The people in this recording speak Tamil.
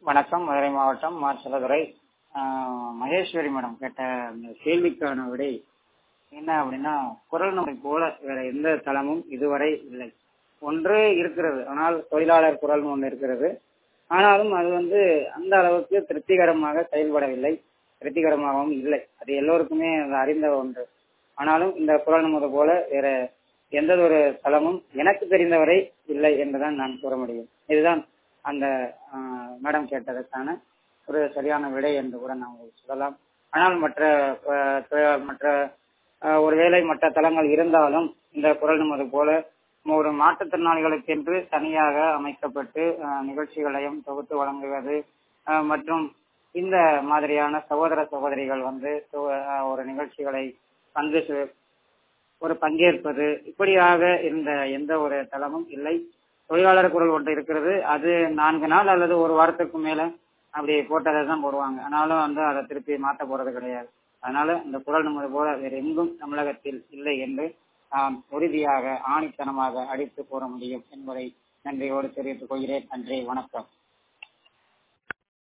வணக்கம் மதுரை மாவட்டம் மார்சலதுரை மகேஸ்வரி மேடம் கேட்ட அந்த கேள்விக்கான விடை என்ன அப்படின்னா குரல் நம்மை போல வேற எந்த தளமும் இதுவரை இல்லை ஒன்று இருக்கிறது ஆனால் தொழிலாளர் குரல் ஒன்று இருக்கிறது ஆனாலும் அது வந்து அந்த அளவுக்கு திருப்திகரமாக செயல்படவில்லை திருப்திகரமாகவும் இல்லை அது எல்லோருக்குமே அது அறிந்த ஒன்று ஆனாலும் இந்த குரல் நமது போல வேற எந்த ஒரு தளமும் எனக்கு தெரிந்தவரை இல்லை என்றுதான் நான் கூற முடியும் இதுதான் அந்த மேடம் கேட்டதற்கான ஒரு சரியான விடை என்று கூட நாம் சொல்லலாம் ஆனால் மற்ற மற்ற ஒருவேளை மற்ற தளங்கள் இருந்தாலும் இந்த குரல் நமது போல ஒரு மாற்றுத்திறனாளிகளுக்கு என்று தனியாக அமைக்கப்பட்டு நிகழ்ச்சிகளையும் தொகுத்து வழங்குவது மற்றும் இந்த மாதிரியான சகோதர சகோதரிகள் வந்து ஒரு நிகழ்ச்சிகளை பங்கு ஒரு பங்கேற்பது இப்படியாக இருந்த எந்த ஒரு தளமும் இல்லை தொழிலாளர் குரல் ஒன்று இருக்கிறது அது நான்கு நாள் அல்லது ஒரு வாரத்துக்கு மேல அப்படி போட்டதை தான் போடுவாங்க ஆனாலும் வந்து அதை திருப்பி மாற்ற போறது கிடையாது அதனால இந்த குரல் நமது போல வேறு எங்கும் தமிழகத்தில் இல்லை என்று நாம் உறுதியாக ஆணித்தனமாக அடித்து கூற முடியும் என்பதை நன்றியோடு தெரிவித்துக் கொள்கிறேன் நன்றி வணக்கம்